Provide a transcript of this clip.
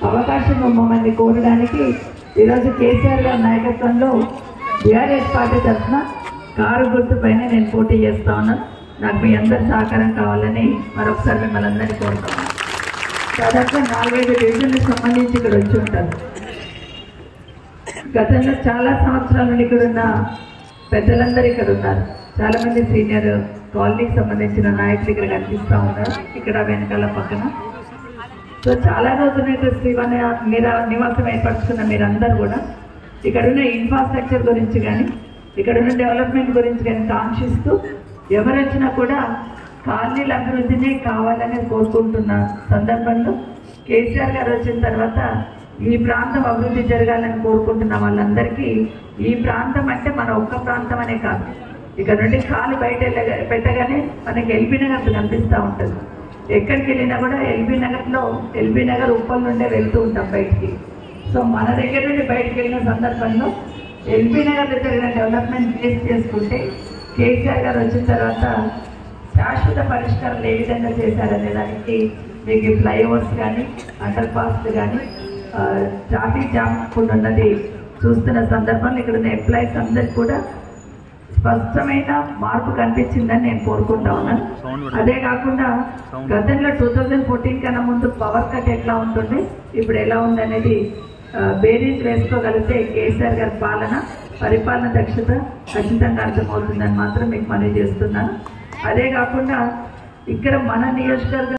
అవకాశం మమ్మల్ని కోరడానికి ఈరోజు కేసీఆర్ గారి నాయకత్వంలో బీఆర్ఎస్ పార్టీ తరఫున కారు గుర్తుపైన నేను పోటీ చేస్తా ఉన్నాను నాకు మీ అందరి సహకారం కావాలని మరొకసారి మిమ్మల్ని అందరినీ కోరుతున్నాను దాదాపు నాలుగైదు డివిజన్లకు సంబంధించి ఇక్కడ వచ్చి ఉంటారు గతంలో చాలా సంవత్సరాల నుండి ఇక్కడ ఉన్న పెద్దలందరూ ఇక్కడ ఉన్నారు చాలా మంది సీనియర్ కాలనీకి సంబంధించిన నాయకులు ఇక్కడ కనిపిస్తూ ఉన్నారు ఇక్కడ వెనకాల పక్కన సో చాలా రోజులు అయితే శ్రీవన నిరా నివాసం ఏర్పరచుకున్న మీరందరూ కూడా ఇక్కడ ఉన్న ఇన్ఫ్రాస్ట్రక్చర్ గురించి కానీ ఇక్కడ ఉన్న డెవలప్మెంట్ గురించి కానీ కాంక్షిస్తూ ఎవరు వచ్చినా కూడా కాలనీల అభివృద్ధినే కావాలని కోరుకుంటున్న సందర్భంలో కేసీఆర్ గారు వచ్చిన తర్వాత ఈ ప్రాంతం అభివృద్ధి జరగాలని కోరుకుంటున్న వాళ్ళందరికీ ఈ ప్రాంతం అంటే మన ఒక్క ప్రాంతం అనే కాదు ఇక్కడ నుండి కాలు బయట వెళ్ళ- పెట్టగానే మనకి ఎల్బీ నగర్ కనిపిస్తూ ఉంటుంది ఎక్కడికి వెళ్ళినా కూడా ఎల్బీ నగర్లో ఎల్బీ నగర్ ఉప్పల్ నుండే వెళ్తూ ఉంటాం బయటికి సో మన దగ్గర నుండి బయటికి వెళ్ళిన సందర్భంలో ఎల్బీ నగర్లో జరిగిన డెవలప్మెంట్ బేస్ చేసుకుంటే కేసీఆర్ గారు వచ్చిన తర్వాత శాశ్వత పరిష్కారాలు ఏ విధంగా చేశారనే దానికి మీకు ఫ్లైఓవర్స్ కానీ అండర్ పాస్ కానీ ట్రాఫిక్ జామ్ కూడా ఉన్నది చూస్తున్న సందర్భంలో ఇక్కడ ఉన్న ఎంప్లాయీస్ అందరికి కూడా స్పష్టమైన మార్పు కనిపించిందని నేను కోరుకుంటా ఉన్నాను అదే కాకుండా గతంలో టూ థౌజండ్ ఫోర్టీన్ కన్నా ముందు పవర్ కట్ ఎట్లా ఉంటుంది ఇప్పుడు ఎలా ఉందనేది ఆ, బేరీజ్ వేసుకోగలిగితే కేసీఆర్ గారి పాలన పరిపాలన దక్షత ఖచ్చితంగా అర్థమవుతుందని మాత్రం మీకు మనవి చేస్తున్నాను అదే కాకుండా ఇక్కడ మన నియోజకవర్గం